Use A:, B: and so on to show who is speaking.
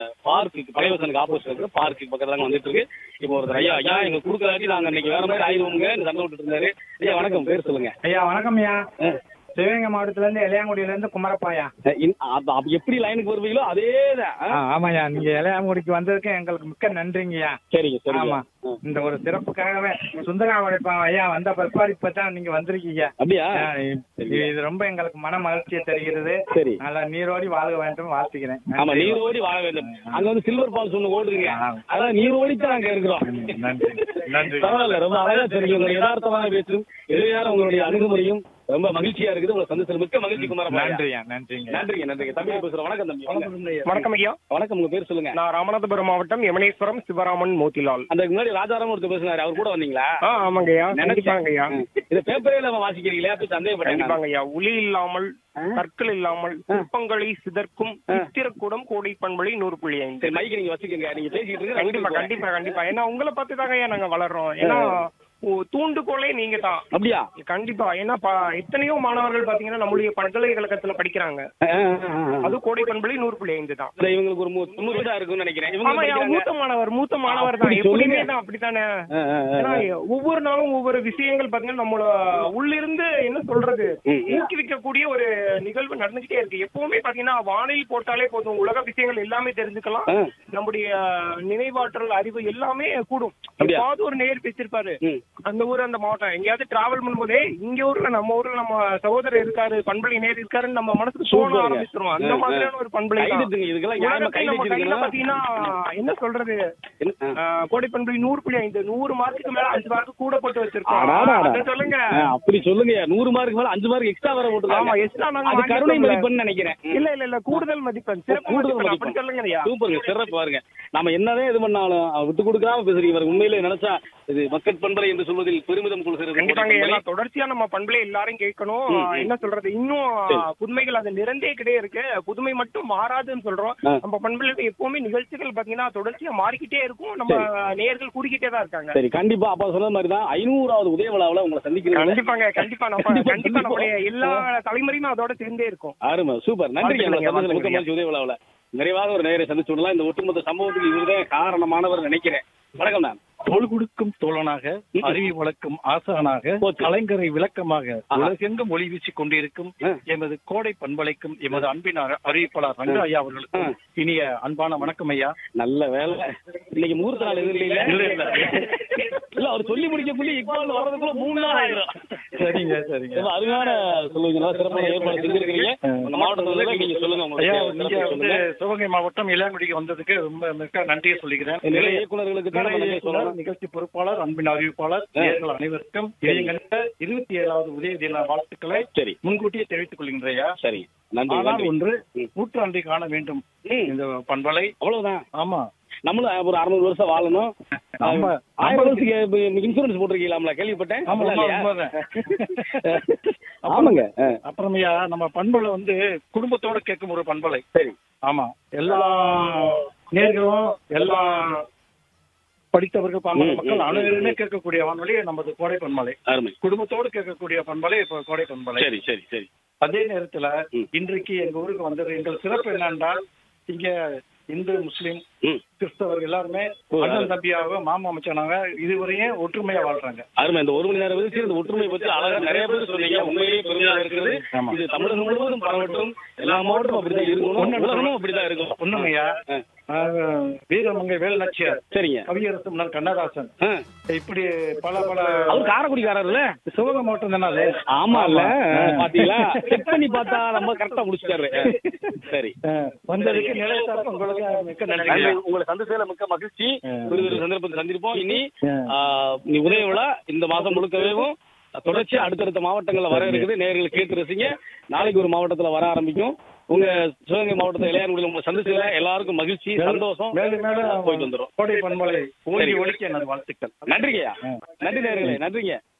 A: பார்க்குக்கு பழையவசனுக்கு ஆப்போசிட் இருக்கு பார்க்குக்கு பக்கத்துல தான் வந்துட்டு இருக்கு இப்போ ஒருத்தர் ஐயா ஐயா எங்க கொடுக்கலாட்டி நாங்க இன்னைக்கு வேற மாதிரி ஆயிடுவோங்க சண்டை விட்டுட்டு இருந்தாரு ஐயா வணக்கம் பேர் சொல்லுங்க
B: ஐயா வணக்கம் ஐயா சிவகங்கை மாவட்டத்துல இருந்து இளையாங்குடியில இருந்து குமரப்பாயா
A: அஹ் இன்- அப்ப- அப்ப எப்படி லைனுக்கு வருவீங்களோ அதே தான்
B: ஆ, ஆமாய்யா நீங்க இளையாங்குடிக்கு வந்ததுக்கு எங்களுக்கு மிக்க நன்றிங்கய்யா
A: சரிங்க சரிங்க
B: ஆமா இந்த ஒரு சிறப்புக்காகவே சுந்தரா உழைப்பான் ஐயா வந்த பிற்பாடு இப்பதான் நீங்க வந்திருக்கீங்க
A: அப்படியா
B: ஆ, இது இது ரொம்ப எங்களுக்கு மன மகிழ்ச்சியை தருகிறது
A: சரி
B: நல்லா நீரோடி வாழ்க வேண்டும் வாழ்த்துக்கிறேன்
A: ஆமா நீரோடி வாழ வேண்டும் அங்க வந்து சில்வர் ஃபால்ஸ் ஒண்ணு ஓடுதுங்க
B: ஆ.
A: அதான் நீரோடி தான் அங்க இருக்கிறோம்
B: நன்றி நன்றி
A: பரவாயில்ல ரொம்ப அழகா தெரியும் உங்க யதார்த்தமான பேச்சும் எளிமையான உங்களுடைய அணுகுமுறையும் ரொம்ப மகிழ்ச்சியா இருக்குது உங்களை சந்திச்சது மிக்க மகிழ்ச்சி குமாரம்
B: நன்றியா நன்றிங்க
A: நன்றிங்க நன்றிங்க தம்பி பேசுறேன் வணக்கம் தம்பி வாங்க.
C: வணக்கம் ஐயா
A: வணக்கம் உங்க பேர் சொல்லுங்க
C: நான் ராமநாதபுரம் மாவட்டம் யமனேஸ்வரம் சிவராமன் மோத்திலால்
A: அந்த முன்னாடி ராஜாராம் ஒருத்தர் பேசினாரு அவர் கூட வந்தீங்களா
C: ஆ ஆமாங்க ஐயா கண்டிப்பாங்க ஐயா
A: ம். இது பேப்பரே நம்ம வாசிக்கிறீங்களா அப்படி சந்தேகப்பட்டேன் நான்.
C: கண்டிப்பாங்க ஐயா ஒளி இல்லாமல் கற்கள் இல்லாமல் சிற்பங்களை சிதற்கும் சித்திரக்கூடம் கோடை பண்பளி நூறு புள்ளி ஐந்து
A: சரி மைக்கு நீங்க வச்சுக்கோங்க நீங்க பேசிட்டு
C: கண்டிப்பா
A: இருக்க
C: கண்டிப்பா கண்டிப்பா ஏன்னா உங்களை பார்த்து தாங்க ஐயா நாங்க வளர்றோம் ஏன்னா ஓ- தூண்டுகோலே நீங்க தான்
A: அப்படியா
C: கண்டிப்பா ஏன்னா ப- எத்தனையோ மாணவர்கள் பாத்தீங்கன்னா நம்மளுடைய பல்கலைக்கழகத்துல படிக்கிறாங்க அது கோடை பண்பளி நூறு புள்ளி ஐந்து தான்
A: இல்ல, இவங்களுக்கு ஒரு மு- தொண்ணூறு வயசா இருக்கும்னு நினைக்கிறேன் இவங்க
C: ஆமா ஐயா,
A: படிக்கிறாங்க.
C: மூத்த மாணவர் மூத்த மாணவர் தான்
A: அப்படி
C: எப்படியுமே
A: சொல்லுங்க.
C: தான் அப்படித்தானே
A: ஆ, ஆ, ஆ.
C: ஏன்னா ஒவ்வொரு நாளும் ஒவ்வொரு விஷயங்கள் பாத்தீங்கன்னா நம்மள உள்ளிருந்து என்ன சொல்றது
A: ம்.
C: ஊக்குவிக்கக்கூடிய ஒரு நிகழ்வு நடந்துகிட்டே இருக்கு எப்பவுமே பாத்தீங்கன்னா வானில் போட்டாலே போதும் உலக விஷயங்கள் எல்லாமே தெரிஞ்சுக்கலாம்
A: ஆ.
C: நம்முடைய நினைவாற்றல் அறிவு எல்லாமே கூடும்
A: அப்படியா?
C: எப்பாவது ஒரு நேர் பேசிருப்பாரு
A: ம்.
C: அந்த ஊர் அந்த மாவட்டம் எங்கேயாவது டிராவல் பண்ணும்போதே இங்க ஊர்ல நம்ம ஊர்ல நம்ம சகோதரர் இருக்காரு பண்பலை நேர் இருக்காருன்னு நம்ம மனசுக்கு தோண
A: சூப்பருங்க.
C: ஆரம்பிச்சிரும் அந்த
A: ஆ, ஆ.
C: மாதிரியான ஒரு பண்பலை
A: கை
C: தான்.
A: தட்டுங்க, இதுக்கெல்லாம் யாருமே
C: உலகத்தை
A: கை
C: நம்ம கையில
A: தட்டிருக்கணும்.
C: பாத்தீங்கன்னா என்ன சொல்றது
A: என்ன? ஆ.
C: கோடை பண்புலி நூறு புள்ளி ஐந்து நூறு மார்க்குக்கு மேல அஞ்சு மார்க் கூட போட்டு வச்சிருக்கோம்
A: அடாடா, அடா.
C: அதை சொல்லுங்க
A: ஆ, அப்படி சொல்லுங்க நூறு மார்க் மேல அஞ்சு மார்க் எக்ஸ்ட்ரா வர
C: ஆமா
A: போட்டுருக்காங்க
C: எக்ஸ்ட்ரா நாங்க
A: அது
C: வாங்கி
A: கருணை
C: கொடுக்கல.
A: மதிப்பெண் நினைக்கிறேன்
C: இல்ல இல்ல இல்ல கூடுதல் மதிப்பெண் சிறப்பு
A: கூடுதல்
C: மதிப்பெண் அப்படி
A: மதிப்பெண்
C: சொல்லுங்க ஐயா
A: சூப்பருங்க சிறப்பு பாருங்க நாம என்னதான் இது பண்ணாலும் அவர் விட்டு கொடுக்காம பேசுறீங்க பாருங்க உண்மையிலே நினைச்சா இது மக்கள் பண்பலை என்று சொல்வதில் பெருமிதம் கொள்கிறது
C: கண்டிப்பாங்க
A: பண்பலை.
C: ஏன்னா தொடர்ச்சியா நம்ம பண்புல எல்லாரும் கேட்கணும்
A: ம், ம்.
C: என்ன சொல்றது இன்னும்
A: சரி.
C: புதுமைகள் அது நிறைந்தே கிடையே இருக்கு புதுமை மட்டும் மாறாதுன்னு சொல்றோம்
A: ஆ.
C: நம்ம பண்புல எப்பவுமே நிகழ்ச்சிகள் பாத்தீங்கன்னா தொடர்ச்சியா மாறிக்கிட்டே இருக்கும் நம்ம நேயர்கள் கூடிக்கிட்டே தான் இருக்காங்க
A: சரி கண்டிப்பா அப்பா சொன்ன மாதிரி தான் ஐநூறாவது உதய விழாவில் உங்களை சந்திக்கிறேன்
C: கண்டிப்பாங்க கண்டிப்பா நம்ம
A: கண்டிப்பா,
C: கண்டிப்பா
A: கண்டிப்பா.
C: நம்முடைய எல்லா தலைமுறையுமே அதோட சேர்ந்தே இருக்கும்
A: அருமை சூப்பர் நன்றி
C: வாழ்த்துக்கள் ஐயா,
A: முக்க மகிழ்ச்சி உதய விழாவில் நிறைவாக ஒரு நேரை சந்திச்சு விடலாம் இந்த ஒட்டுமொத்த சம்பவத்துக்கு இவர்தான் காரணமானவர் நினைக்கிறேன் வணக்கம் மேம்
D: தோள் கொடுக்கும் தோழனாக
A: ம்.
D: அறிவி வளர்க்கும் ஆசானாக
A: போச்சு.
D: கலைஞரை விளக்கமாக
A: ஆஹா.
D: உலகெங்கும் ஒளி வீசிக் கொண்டிருக்கும்
A: ஆ.
D: எமது கோடை பண்பலைக்கும் எமது அன்பின் அற- அறிவிப்பாளர் ரங்க ஐயா அவர்களுக்கும்
A: ஆ.
D: இனிய அன்பான வணக்கம் ஐயா
A: நல்ல வேலை இன்னைக்கு முகூர்த்த நாள் எதுவும் இல்லைல்ல
D: இல்ல, இல்ல.
A: இல்ல அவர் சொல்லி முடிக்கக்குள்ள இக்பால் வர்றதுக்குள்ள மூணு நாள் ஆயிரும்
D: சரிங்க சரிங்க
A: ரொம்ப அருமையான சொல்லுவீங்க நல்லா சிறப்பான ஏற்பாடு செஞ்சிருக்கீங்க உங்க மாவட்டத்துல நீங்க சொல்லுங்க
D: ஐயா
A: உங்களுக்கு
D: நீங்க
A: சிறப்பு
D: வந்து
A: சொல்லுங்க
D: சிவகங்கை மாவட்டம் இளையாங்குடிக்கு வந்ததுக்கு ரொம்ப மிக்க நன்றியை சொல்லிக்கிறேன்
A: நிலைய இயக்குனர்களுக்கு தான் நம்ம
D: நிலைய
A: நன்றி
D: இயக்குனர்,
A: சொல்லணும்
D: நிகழ்ச்சி பொறுப்பாளர் அன்பின் அறிவிப்பாளர்
A: ஆ.
D: நேயர்கள் அனைவருக்கும் இளைஞர்கிட்ட இருபத்தி ஏழாவது உதய தின வாழ்த்துக்களை
A: சரி
D: முன்கூட்டியே தெரிவித்துக் கொள்கின்றேன் ஐயா
A: சரி நன்றி
D: ஆனால்
A: நன்றி
D: ஒன்று
A: ம்.
D: நூற்றாண்டை காண வேண்டும்
A: ம்.
D: இந்த பண்பலை
A: அவ்வளவுதான்
D: ஆமா
A: நம்மளும் ஒரு அறுநூறு வருஷம் வாழணும்
D: ஆமா.
A: ஆயிரம் வருஷத்துக்கு இன்சூரன்ஸ் போட்டிருக்கீங்களாம்ல கேள்விப்பட்டேன்
D: ஆமா,
A: இல்ல
D: உண்மை,
A: இல்லையா?
D: உண்மைதான்.
A: ஆமாங்க ஆ,
D: அப்புறமையா நம்ம பண்பலை வந்து குடும்பத்தோட கேட்கும் ஒரு பண்பலை
A: சரி
D: ஆமா எல்லா நேர்களும் எல்லா படித்தவர்கள் பாமர
A: ம்,
D: மக்கள்
A: ம்,
D: அனைவருமே கேட்கக்கூடிய வானொலி நமது கோடை பண்பலை
A: அருமை
D: குடும்பத்தோடு கேட்கக்கூடிய பண்பலை இப்ப கோடை பண்பலை
A: சரி சரி சரி
D: அதே நேரத்துல
A: ம்.
D: இன்றைக்கு எங்க ஊருக்கு வந்தது எங்கள் சிறப்பு என்னென்றால் இங்க இந்து முஸ்லிம்
A: ம்
D: கிறிஸ்தவர் எல்லாருமே
A: ஓ,
D: அண்ணன் தம்பியாக மாமா மச்சானாக இதுவரையும் ஒற்றுமையா வாழ்றாங்க
A: அருமை இந்த ஒரு மணி நேரம் வச்சு இந்த ஒற்றுமை பத்தி அழகா நிறைய பேர் சொன்னீங்க உண்மையிலேயே பெருமையாக இருக்கிறது
D: ஆமா.
A: இது தமிழகம் முழுவதும் பரவட்டும் எல்லா மாவட்டமும் அப்படிதான் இருக்கணும்
D: ஒண்ணு
A: உலகமும் அப்படிதான் இருக்கும்
D: ஒண்ணுங்கய்யா
A: ஆ.
D: ஆஹ், வீரமங்கை வேலுநாச்சியார்
A: சரிங்க
D: கவியரசு முன்னாள் கண்ணதாசன்
A: ஆ.
D: இப்படி பல பல
A: அவர் காரைக்குடிக்காரர்ல
D: சிவகங்கை மாவட்டம் தானே அது
A: ஆமா இல்ல
D: ஆமா.
A: பாத்தீங்களா செக் பண்ணி பார்த்தா நம்ம கரெக்டா முடிச்சிட்டாரு சரி
D: ஆஹ், வந்ததுக்கு நிலையத்தாருக்கு உங்களுக்கு மிக்க நன்றி
A: நன்றி. உங்களை சந்திச்சதுல மிக்க மகிழ்ச்சி
D: ஆ.
A: ஒரு ஒரு சந்தர்ப்பத்தை சந்திருப்போம் இனி
D: ஆ.
A: ஆ, நீ உதய விழா இந்த மாசம் முழுக்கவேவும் தொடர்ச்சி அடுத்தடுத்த மாவட்டங்கள்ல வர இருக்குது நேர்கள் கேட்டு ரசிங்க நாளைக்கு ஒரு மாவட்டத்துல வர ஆரம்பிக்கும் உங்க சிவகங்கை மாவட்டத்துல இளையான்குடியில் உங்களை சந்திச்சதுல எல்லாருக்கும் மகிழ்ச்சி சந்தோஷம்
D: மேலும் மேலும்
A: போயிட்டு வந்துரும்
D: கோடை பண்பலை ஓடி
A: சரி.
D: ஒழிக்க எனது வாழ்த்துக்கள்
A: நன்றிங்கய்யா நன்றி நேர்களே நன்றிங்க